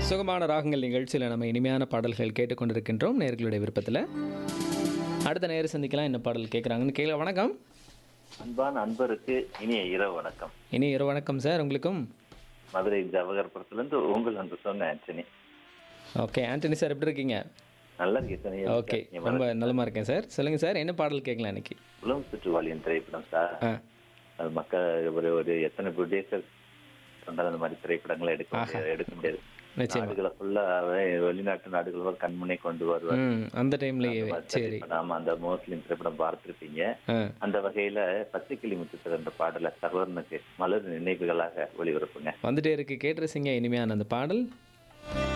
சுகமான ராகங்கள் நிகழ்ச்சியில் நம்ம இனிமையான பாடல்கள் கேட்டுக்கொண்டிருக்கின்றோம் நேர்களுடைய விருப்பத்தில் அடுத்த நேரம் சந்திக்கலாம் என்ன பாடல் கேட்குறாங்கன்னு கேட்கல வணக்கம் அன்பான அன்பருக்கு இனிய இரவு வணக்கம் இனி இரு வணக்கம் சார் உங்களுக்கும் மதுரை ஜவகர்புரத்துல உங்கள் அன்பு சொன்ன ஆண்டனி ஓகே ஆண்டனி சார் எப்படி இருக்கீங்க நல்லா இருக்கு சார். நீங்க ஓகே நீங்க ரொம்ப நலமா இருக்கேன் சார் சொல்லுங்கள் சார் என்ன பாடல் கேட்கலாம் இன்னைக்கு உலகம் சுற்றுவாளியின் திரைப்படம் சார் ஆ அது மக்கள் ஒரு ஒரு எத்தனை ப்ரொடியூசர் சொன்னாலும் அந்த மாதிரி திரைப்படங்களை எடுக்க முடியாது எடுக்க முடியாது நிச்சயமா நாடுகளை ஃபுல்லாவே வெளிநாட்டு நாடுகள் கண்முனை கொண்டு வருவார் ம் அந்த டைம்லேயே சரி நாம அந்த முஸ்லிம் திரைப்படம் பார்த்திருப்பீங்க ஆ அந்த வகையில பச்சைக்கிளி முத்துத்தர் என்ற பாடலை சகோதரனுக்கு மலர் நினைவுகளாக ஒளிபரப்புங்க வந்துட்டே இருக்கு கேட்டுருசிங்க இனிமையான அந்த பாடல்